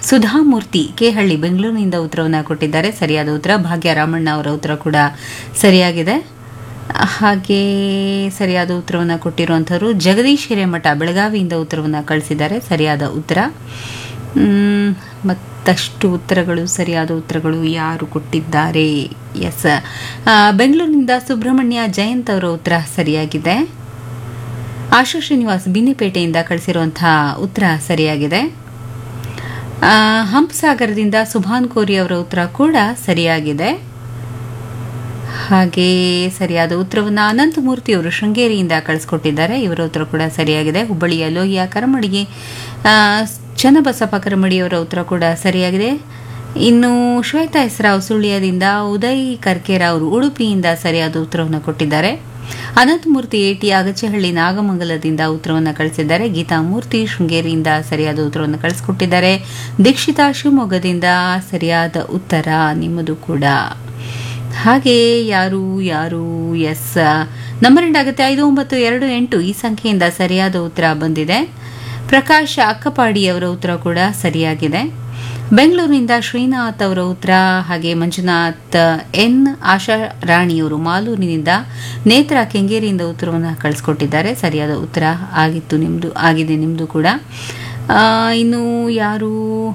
ಸುಧಾಮೂರ್ತಿ ಕೇಹಳ್ಳಿ ಬೆಂಗಳೂರಿನಿಂದ ಉತ್ತರವನ್ನು ಕೊಟ್ಟಿದ್ದಾರೆ ಸರಿಯಾದ ಉತ್ತರ ಭಾಗ್ಯ ರಾಮಣ್ಣ ಅವರ ಉತ್ತರ ಕೂಡ ಸರಿಯಾಗಿದೆ ಹಾಗೆ ಸರಿಯಾದ ಉತ್ತರವನ್ನು ಕೊಟ್ಟಿರುವಂಥವ್ರು ಜಗದೀಶ್ ಹಿರೇಮಠ ಬೆಳಗಾವಿಯಿಂದ ಉತ್ತರವನ್ನು ಕಳಿಸಿದ್ದಾರೆ ಸರಿಯಾದ ಉತ್ತರ ಮ್, ಮತ್ತಷ್ಟು ಉತ್ತರಗಳು ಸರಿಯಾದ ಉತ್ತರಗಳು ಯಾರು ಕೊಟ್ಟಿದ್ದಾರೆ ಎಸ್ ಬೆಂಗಳೂರಿನಿಂದ ಸುಬ್ರಹ್ಮಣ್ಯ ಜಯಂತ್ ಅವರ ಉತ್ತರ ಸರಿಯಾಗಿದೆ ಆಶಾ ಶ್ರೀನಿವಾಸ್ ಬಿನ್ನಿಪೇಟೆಯಿಂದ ಕಳಿಸಿರುವಂತಹ ಉತ್ತರ ಸರಿಯಾಗಿದೆ ಆ, ಹಂಪಸಾಗರದಿಂದ ಸುಭಾನ್ ಕೋರಿ ಅವರ ಉತ್ತರ ಕೂಡ ಸರಿಯಾಗಿದೆ ಹಾಗೆ ಸರಿಯಾದ ಉತ್ತರವನ್ನು ಅನಂತಮೂರ್ತಿ ಅವರು ಶೃಂಗೇರಿಯಿಂದ ಕಳಿಸ್ಕೊಟ್ಟಿದ್ದಾರೆ ಇವರ ಉತ್ತರ ಕೂಡ ಸರಿಯಾಗಿದೆ ಹುಬ್ಬಳ್ಳಿಯ ಲೋಹಿಯ ಕರಮಡಿಗೆ ಆ, ಚನ್ನಬಸಪ್ಪ ಕರಮಡಿಯವರ ಉತ್ತರ ಕೂಡ ಸರಿಯಾಗಿದೆ ಇನ್ನು ಶ್ವೇತಾ ಹೆಸರಾವ್ ಸುಳ್ಯದಿಂದ ಉದಯ್ ಕರ್ಕೇರ ಅವರು ಉಡುಪಿಯಿಂದ ಸರಿಯಾದ ಉತ್ತರವನ್ನು ಕೊಟ್ಟಿದ್ದಾರೆ ಅನಂತಮೂರ್ತಿ ಏಟಿ ಅಗಚಹಳ್ಳಿ ನಾಗಮಂಗಲದಿಂದ ಉತ್ತರವನ್ನು ಕಳಿಸಿದ್ದಾರೆ ಗೀತಾ ಮೂರ್ತಿ ಶೃಂಗೇರಿಯಿಂದ ಸರಿಯಾದ ಉತ್ತರವನ್ನು ಕಳಿಸ್ಕೊಟ್ಟಿದ್ದಾರೆ ದೀಕ್ಷಿತಾ ಶಿವಮೊಗ್ಗದಿಂದ ಸರಿಯಾದ ಉತ್ತರ ನಿಮ್ಮದು ಕೂಡ ಹಾಗೆ ಯಾರು ಯಾರು ಎಸ್ ನಂಬರ್ ಎಂಡ್ ಆಗುತ್ತೆ ಐದು ಒಂಬತ್ತು ಎರಡು ಎಂಟು ಈ ಸಂಖ್ಯೆಯಿಂದ ಸರಿಯಾದ ಉತ್ತರ ಬಂದಿದೆ ಪ್ರಕಾಶ್ ಅಕ್ಕಪಾಡಿ ಅವರ ಉತ್ತರ ಕೂಡ ಸರಿಯಾಗಿದೆ ಬೆಂಗಳೂರಿನಿಂದ ಶ್ರೀನಾಥ್ ಅವರ ಉತ್ತರ ಹಾಗೆ ಮಂಜುನಾಥ್ ಎನ್ ಆಶಾ ರಾಣಿಯವರು ಮಾಲೂರಿನಿಂದ ನೇತ್ರ ಕೆಂಗೇರಿಯಿಂದ ಉತ್ತರವನ್ನು ಕಳಿಸ್ಕೊಟ್ಟಿದ್ದಾರೆ ಸರಿಯಾದ ಉತ್ತರ ಆಗಿತ್ತು ನಿಮ್ಮದು ಆಗಿದೆ ನಿಮ್ಮದು ಕೂಡ ಆ, ಇನ್ನು ಯಾರು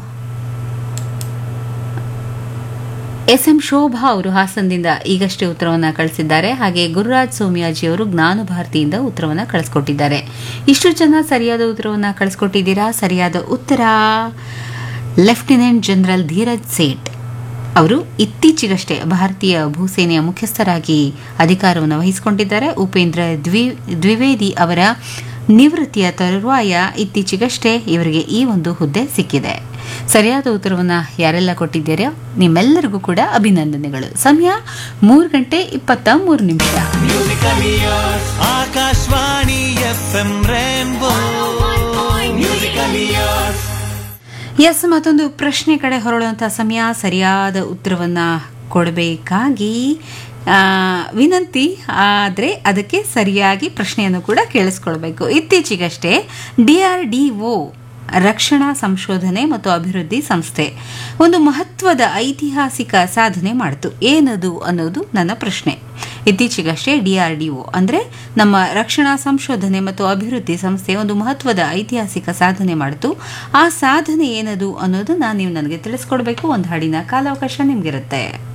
ಎಸ್ ಎಂ ಶೋಭಾ ಅವರು ಹಾಸನದಿಂದ ಈಗಷ್ಟೇ ಉತ್ತರವನ್ನು ಕಳಿಸಿದ್ದಾರೆ ಹಾಗೆ ಗುರುರಾಜ್ ಸೋಮಿಯಾಜಿ ಅವರು ಜ್ಞಾನ ಭಾರತಿಯಿಂದ ಉತ್ತರವನ್ನು ಕಳಿಸ್ಕೊಟ್ಟಿದ್ದಾರೆ ಇಷ್ಟು ಜನ ಸರಿಯಾದ ಉತ್ತರವನ್ನು ಕಳಿಸ್ಕೊಟ್ಟಿದ್ದೀರಾ ಸರಿಯಾದ ಉತ್ತರ ಲೆಫ್ಟಿನೆಂಟ್ ಜನರಲ್ ಧೀರಜ್ ಸೇಠ್ ಅವರು ಇತ್ತೀಚೆಗಷ್ಟೇ ಭಾರತೀಯ ಭೂಸೇನೆಯ ಮುಖ್ಯಸ್ಥರಾಗಿ ಅಧಿಕಾರವನ್ನು ವಹಿಸಿಕೊಂಡಿದ್ದಾರೆ ಉಪೇಂದ್ರ ದ್ವಿ ದ್ವಿವೇದಿ ಅವರ ನಿವೃತ್ತಿಯ ತರುವಾಯ ಇತ್ತೀಚೆಗಷ್ಟೇ ಇವರಿಗೆ ಈ ಒಂದು ಹುದ್ದೆ ಸಿಕ್ಕಿದೆ ಸರಿಯಾದ ಉತ್ತರವನ್ನು ಯಾರೆಲ್ಲ ಕೊಟ್ಟಿದ್ದೀರೋ ನಿಮ್ಮೆಲ್ಲರಿಗೂ ಕೂಡ ಅಭಿನಂದನೆಗಳು ಸಮಯ ಮೂರು ಗಂಟೆ ಇಪ್ಪತ್ತ ಮೂರು ನಿಮಿಷ Akashvani F M rainbow musical years ಎಸ್ ಮತ್ತೊಂದು ಪ್ರಶ್ನೆ ಕಡೆ ಹೊರಳುವಂಥ ಸಮಯ ಸರಿಯಾದ ಉತ್ತರವನ್ನು ಕೊಡಬೇಕಾಗಿ ಆ, ವಿನಂತಿ ಆದರೆ ಅದಕ್ಕೆ ಸರಿಯಾಗಿ ಪ್ರಶ್ನೆಯನ್ನು ಕೂಡ ಕೇಳಿಸ್ಕೊಳ್ಬೇಕು ಇತ್ತೀಚೆಗಷ್ಟೇ ಡಿ ಆರ್ ಡಿ ಒ ರಕ್ಷಣಾ ಸಂಶೋಧನೆ ಮತ್ತು ಅಭಿವೃದ್ಧಿ ಸಂಸ್ಥೆ ಒಂದು ಮಹತ್ವದ ಐತಿಹಾಸಿಕ ಸಾಧನೆ ಮಾಡಿತು ಏನದು ಅನ್ನೋದು ನನ್ನ ಪ್ರಶ್ನೆ ಇತ್ತೀಚೆಗಷ್ಟೇ ಡಿಆರ್ಡಿಒ ಅಂದರೆ ನಮ್ಮ ರಕ್ಷಣಾ ಸಂಶೋಧನೆ ಮತ್ತು ಅಭಿವೃದ್ಧಿ ಸಂಸ್ಥೆ ಒಂದು ಮಹತ್ವದ ಐತಿಹಾಸಿಕ ಸಾಧನೆ ಮಾಡಿತು ಆ ಸಾಧನೆ ಏನದು ಅನ್ನೋದನ್ನ ನೀವು ನನಗೆ ತಿಳಿಸ್ಕೊಡ್ಬೇಕು ಒಂದು ಹಾಡಿನ ಕಾಲಾವಕಾಶ ನಿಮ್ಗಿರುತ್ತೆ